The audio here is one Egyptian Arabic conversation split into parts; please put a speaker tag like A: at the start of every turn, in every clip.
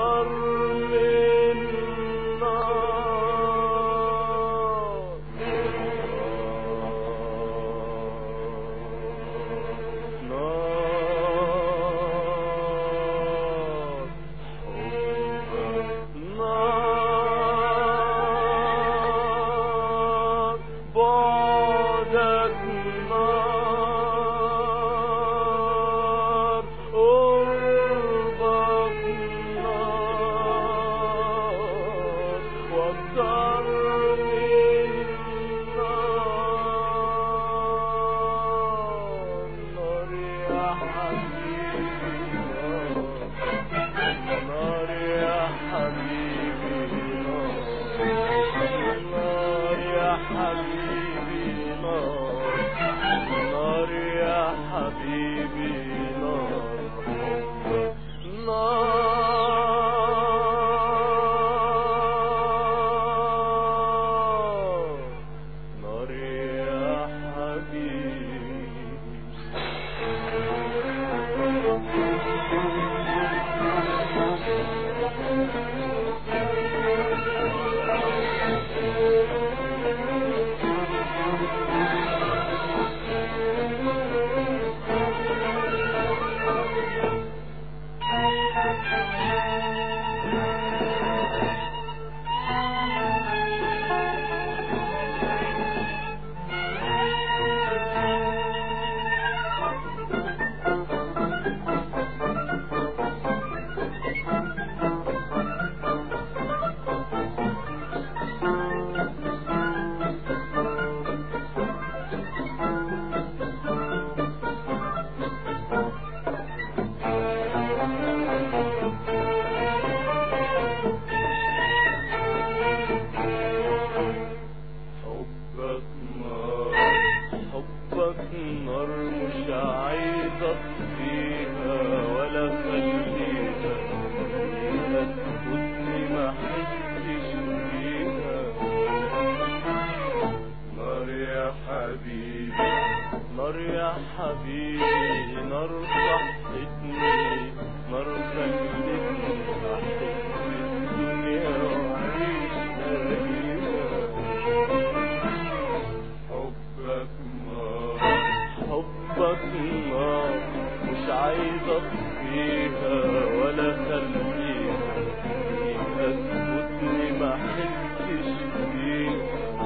A: واكتر من نار نار بعدك نار قربك نار واكتر من نار نار يا حبيبي نار يا حبيبي نار يا حبيبي نار نار يا حبيبي نار نار نار يا حبيبي حبك نار حبك نار مش عايز اطفيها ولا خليها فيها تفوتني ما حسش بيها نار يا حبيبي نار يا حبيبي نار صحتني نار خلتني احس بالدنيا واعيش لاقيها حبك نار حبك نار مش عايز اطفيها ولا خليها فيها تفوتني ما حسش بيها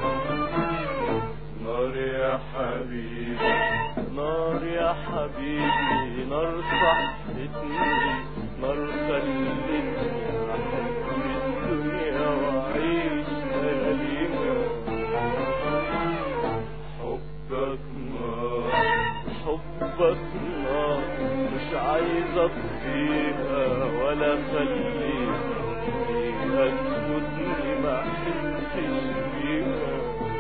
A: نار يا حبيبي نار يا حبيبي نار صحتني نار خلتني احس بالدنيا واعيش لياليها حبك نار حبك نار مش عايز اطفيها ولا خليها فيها تفوتني ما احسش بيها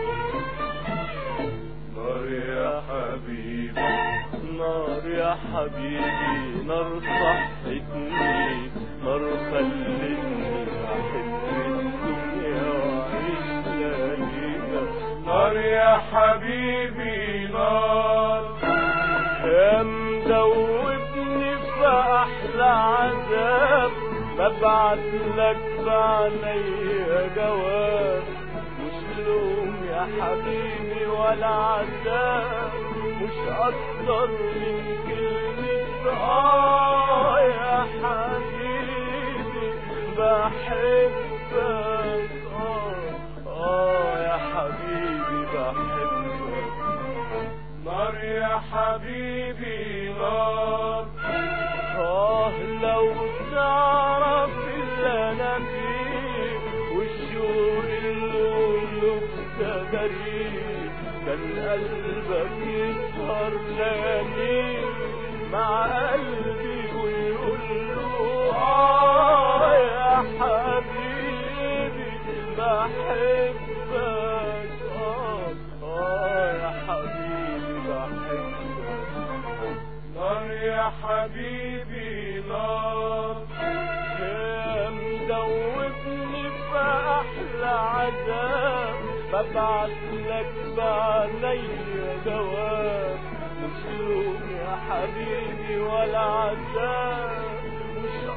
A: نار يا حبيبي نار يا حبيبي نار صحتني نار خلتني احس بالدنيا واعيش لياليها نار يا حبيبي نار يا مدوبني في احلى عذاب ببعت لك بعينيا جواب مش لوم يا حبيبي ولا عذاب مش اكتر من كلمة اه يا حبيبي بحبك اه اه يا حبيبي بحبك نار يا حبيبي نار اه لو تعرف اللي انا فيه والشوق اللي ابتدريه كان قلبك يسهر ليالي مع قلبي ويقول له اه يا حبيبي بحبك اه اه يا حبيبي بحبك نار يا حبيبي نار يا مدوبني في احلى عذاب ببعت لك بعينيا جواب مش لوم يا حبيبي ولا عذاب مش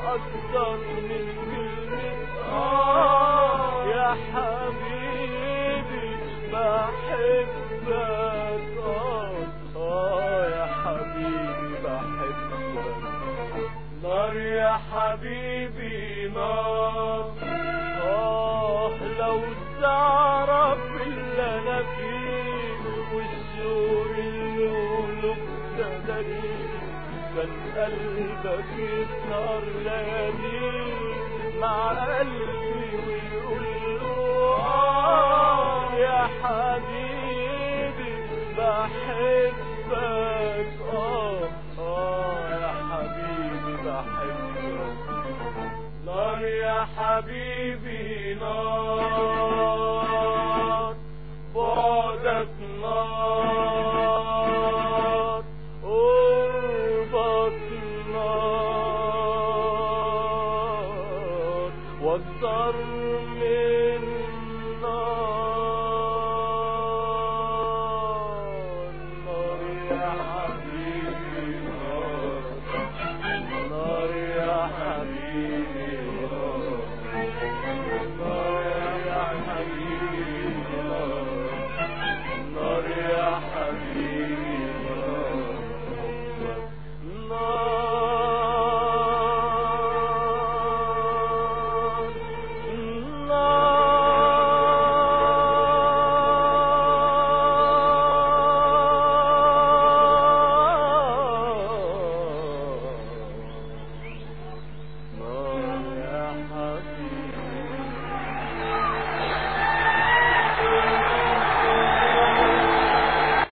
A: أكتر من كلمة آه يا حبيبي بحبك آه آه يا حبيبي بحبك نار يا حبيبي نار آه لو تعرف اللي أنا فيه والشعور اللي قلوب صدري كان قلبك يسهر ليالي مع قلبي ويقول له آه يا حبيبي بحبك آه آه يا حبيبي بحبك نار يا حبيبي نار بعدك نار قربك نار واكتر من